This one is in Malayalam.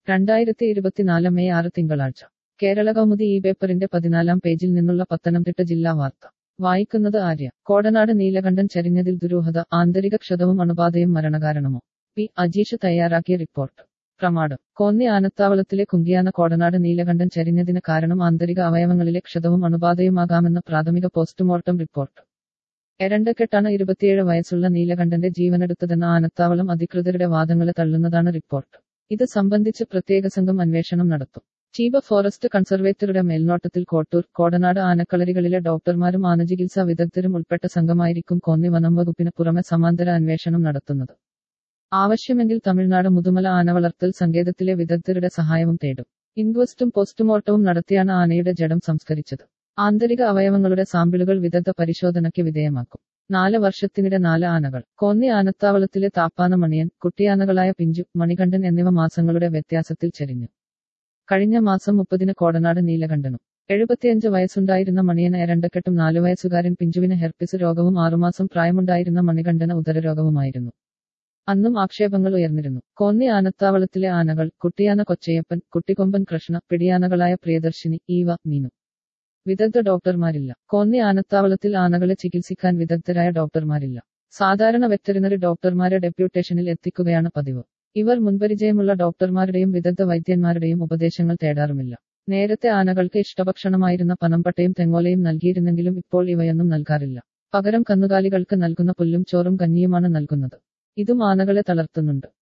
രണ്ടായിരത്തി ഇരുപത്തിനാല് മെയ് ആറ് തിങ്കളാഴ്ച കേരള കൗമുദി ഈ പേപ്പറിന്റെ പതിനാലാം പേജിൽ നിന്നുള്ള പത്തനംതിട്ട ജില്ലാ വാർത്ത വായിക്കുന്നത് ആര്യ കോടനാട് നീലകണ്ഠൻ ചരിഞ്ഞതിൽ ദുരൂഹത ആന്തരിക ക്ഷതവും അണുബാധയും മരണകാരണമോ പി അജീഷ് തയ്യാറാക്കിയ റിപ്പോർട്ട് പ്രമാണം കോന്നി ആനത്താവളത്തിലെ കുങ്കിയാന കോടനാട് നീലകണ്ഠൻ ചരിഞ്ഞതിന് കാരണം ആന്തരിക അവയവങ്ങളിലെ ക്ഷതവും അണുബാധയുമാകാമെന്ന പ്രാഥമിക പോസ്റ്റ്മോർട്ടം റിപ്പോർട്ട് എരണ്ടക്കെട്ടാണ് ഇരുപത്തിയേഴ് വയസ്സുള്ള നീലകണ്ഠന്റെ ജീവനെടുത്തതെന്ന ആനത്താവളം അധികൃതരുടെ വാദങ്ങളെ തള്ളുന്നതാണ് റിപ്പോർട്ട് ഇത് സംബന്ധിച്ച് പ്രത്യേക സംഘം അന്വേഷണം നടത്തും ചീഫ് ഫോറസ്റ്റ് കൺസർവേറ്ററുടെ മേൽനോട്ടത്തിൽ കോട്ടൂർ കോടനാട് ആനക്കളരികളിലെ ഡോക്ടർമാരും ആനചികിത്സാ വിദഗ്ധരും ഉൾപ്പെട്ട സംഘമായിരിക്കും കോന്നി വനം വകുപ്പിന് പുറമെ സമാന്തര അന്വേഷണം നടത്തുന്നത് ആവശ്യമെങ്കിൽ തമിഴ്നാട് മുതുമല ആനവളർത്തൽ സങ്കേതത്തിലെ വിദഗ്ധരുടെ സഹായവും തേടും ഇൻക്വസ്റ്റും പോസ്റ്റ്മോർട്ടവും നടത്തിയാണ് ആനയുടെ ജഡം സംസ്കരിച്ചത് ആന്തരിക അവയവങ്ങളുടെ സാമ്പിളുകൾ വിദഗ്ധ പരിശോധനയ്ക്ക് വിധേയമാക്കും നാല് വർഷത്തിനിടെ നാല് ആനകൾ കോന്നി ആനത്താവളത്തിലെ താപ്പാന മണിയൻ കുട്ടിയാനകളായ പിഞ്ചു മണികണ്ഠൻ എന്നിവ മാസങ്ങളുടെ വ്യത്യാസത്തിൽ ചരിഞ്ഞു കഴിഞ്ഞ മാസം മുപ്പതിന് കോടനാട് നീലകണ്ഠനും എഴുപത്തിയഞ്ച് വയസ്സുണ്ടായിരുന്ന മണിയന് എരണ്ടക്കെട്ടും നാലു വയസ്സുകാരൻ പിഞ്ചുവിന് ഹെർപ്പിസ് രോഗവും ആറുമാസം പ്രായമുണ്ടായിരുന്ന മണികണ്ഠന് ഉദരരോഗവുമായിരുന്നു അന്നും ആക്ഷേപങ്ങൾ ഉയർന്നിരുന്നു കോന്നി ആനത്താവളത്തിലെ ആനകൾ കുട്ടിയാന കൊച്ചയ്യപ്പൻ കുട്ടിക്കൊമ്പൻ കൃഷ്ണ പിടിയാനകളായ പ്രിയദർശിനി ഈവ മീനു വിദഗ്ധ ഡോക്ടർമാരില്ല കോന്നി ആനത്താവളത്തിൽ ആനകളെ ചികിത്സിക്കാൻ വിദഗ്ധരായ ഡോക്ടർമാരില്ല സാധാരണ വെറ്ററിനറി ഡോക്ടർമാരെ ഡെപ്യൂട്ടേഷനിൽ എത്തിക്കുകയാണ് പതിവ് ഇവർ മുൻപരിചയമുള്ള ഡോക്ടർമാരുടെയും വിദഗ്ധ വൈദ്യന്മാരുടെയും ഉപദേശങ്ങൾ തേടാറുമില്ല നേരത്തെ ആനകൾക്ക് ഇഷ്ടഭക്ഷണമായിരുന്ന പനമ്പട്ടയും തെങ്ങോലയും നൽകിയിരുന്നെങ്കിലും ഇപ്പോൾ ഇവയൊന്നും നൽകാറില്ല പകരം കന്നുകാലികൾക്ക് നൽകുന്ന പുല്ലും ചോറും കഞ്ഞിയുമാണ് നൽകുന്നത് ഇതും ആനകളെ തളർത്തുന്നുണ്ട്